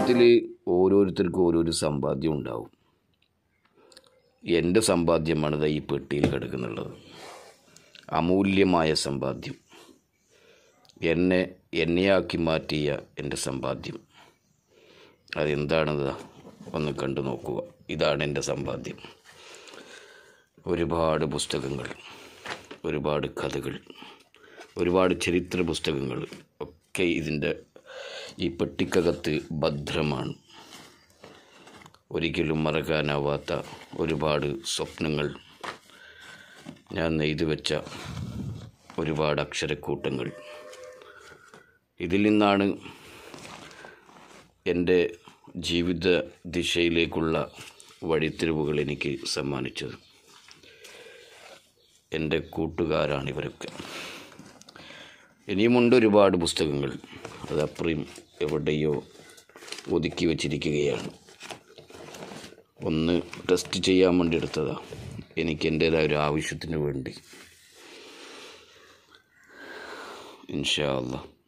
ജീവിതത്തിൽ ഓരോരുത്തർക്കും ഓരോരോ സമ്പാദ്യം ഉണ്ടാവും എൻ്റെ സമ്പാദ്യമാണ് ദാ ഈ പെട്ടിയിൽ കിടക്കുന്നുള്ളത് അമൂല്യമായ സമ്പാദ്യം എന്നെ എന്നെയാക്കി മാറ്റിയ എൻ്റെ സമ്പാദ്യം അതെന്താണെന്ന് ഒന്ന് കണ്ടു നോക്കുക ഇതാണ് എൻ്റെ സമ്പാദ്യം ഒരുപാട് പുസ്തകങ്ങൾ ഒരുപാട് കഥകൾ ഒരുപാട് ചരിത്ര പുസ്തകങ്ങൾ ഒക്കെ ഇതിൻ്റെ ഈ പെട്ടിക്കകത്ത് ഭദ്രമാണ് ഒരിക്കലും മറക്കാനാവാത്ത ഒരുപാട് സ്വപ്നങ്ങൾ ഞാൻ നെയ്തു വെച്ച ഒരുപാട് അക്ഷരക്കൂട്ടങ്ങൾ ഇതിൽ നിന്നാണ് എൻ്റെ ജീവിത ദിശയിലേക്കുള്ള വഴിത്തിരിവുകൾ എനിക്ക് സമ്മാനിച്ചത് എൻ്റെ കൂട്ടുകാരാണ് ഇവരൊക്കെ ഇനിയുമുണ്ട് ഒരുപാട് പുസ്തകങ്ങൾ അത് അപ്പുറം എവിടെയോ ഒതുക്കി വച്ചിരിക്കുകയാണ് ഒന്ന് ടെസ്റ്റ് ചെയ്യാൻ വേണ്ടി എടുത്തതാണ് എനിക്ക് എൻ്റേതായ ഒരു ആവശ്യത്തിന് വേണ്ടി ഇൻഷാ അല്ലാ